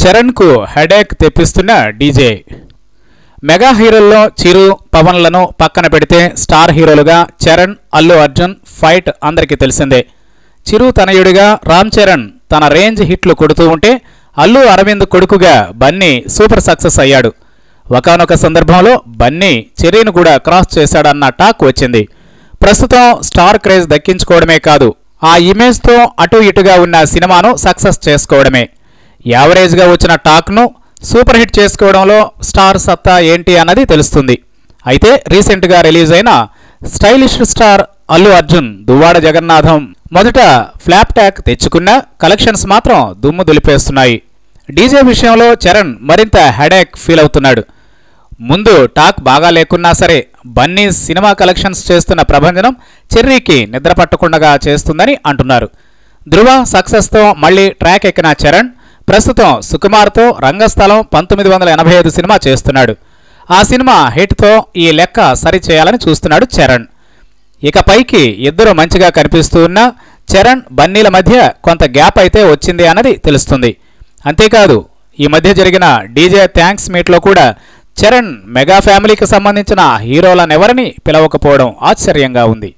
చరణ్కు headache తెప్పిస్తున్న DJ mega హీరోల్లో చిరు పవన్లను పక్కన పెడితే స్టార్ హీరోలుగా చరణ్ అల్లు అర్జున్ ఫైట్ అందరికీ తెలిసిందే చిరు తనయుడిగా రామ్ చరణ్ తన రేంజ్ హిట్లు కొడుతూ ఉంటే అల్లు అరవింద్ కొడుకుగా బన్నీ సూపర్ సక్సెస్ అయ్యాడు ఒకానొక సందర్భంలో బన్నీ చెర్రీని కూడా క్రాస్ చేశాడన్న టాక్ వచ్చింది ప్రస్తుతం స్టార్ క్రేజ్ దక్కించుకోవడమే కాదు ఆ ఇమేజ్తో అటు ఇటుగా ఉన్న సినిమాను సక్సెస్ చేసుకోవడమే యావరేజ్గా వచ్చిన టాక్ను సూపర్ హిట్ చేసుకోవడంలో స్టార్ సత్తా ఏంటి అన్నది తెలుస్తుంది అయితే రీసెంట్గా రిలీజ్ అయిన స్టైలిష్ స్టార్ అల్లు అర్జున్ దువ్వాడ జగన్నాథం మొదట ఫ్లాప్ ట్యాక్ తెచ్చుకున్న కలెక్షన్స్ మాత్రం దుమ్ము దులిపేస్తున్నాయి డీజే విషయంలో చరణ్ మరింత హెడేక్ ఫీల్ అవుతున్నాడు ముందు టాక్ బాగా లేకున్నా సరే బన్నీ సినిమా కలెక్షన్స్ చేస్తున్న ప్రభంజనం చెర్రీకి నిద్ర పట్టకుండా చేస్తుందని అంటున్నారు ధృవ సక్సెస్తో మళ్ళీ ట్రాక్ ఎక్కిన చరణ్ ప్రస్తుతం సుకుమార్తో రంగస్థలం పంతొమ్మిది వందల ఎనభై ఐదు సినిమా చేస్తున్నాడు ఆ సినిమా హిట్తో ఈ లెక్క సరి చేయాలని చూస్తున్నాడు చరణ్ ఇక పైకి ఇద్దరు మంచిగా కనిపిస్తూ ఉన్న చరణ్ బన్నీల మధ్య కొంత గ్యాప్ అయితే వచ్చింది అన్నది తెలుస్తుంది అంతేకాదు ఈ మధ్య జరిగిన డీజే థ్యాంక్స్ మీట్లో కూడా చరణ్ మెగా ఫ్యామిలీకి సంబంధించిన హీరోలనెవరిని పిలవకపోవడం ఆశ్చర్యంగా ఉంది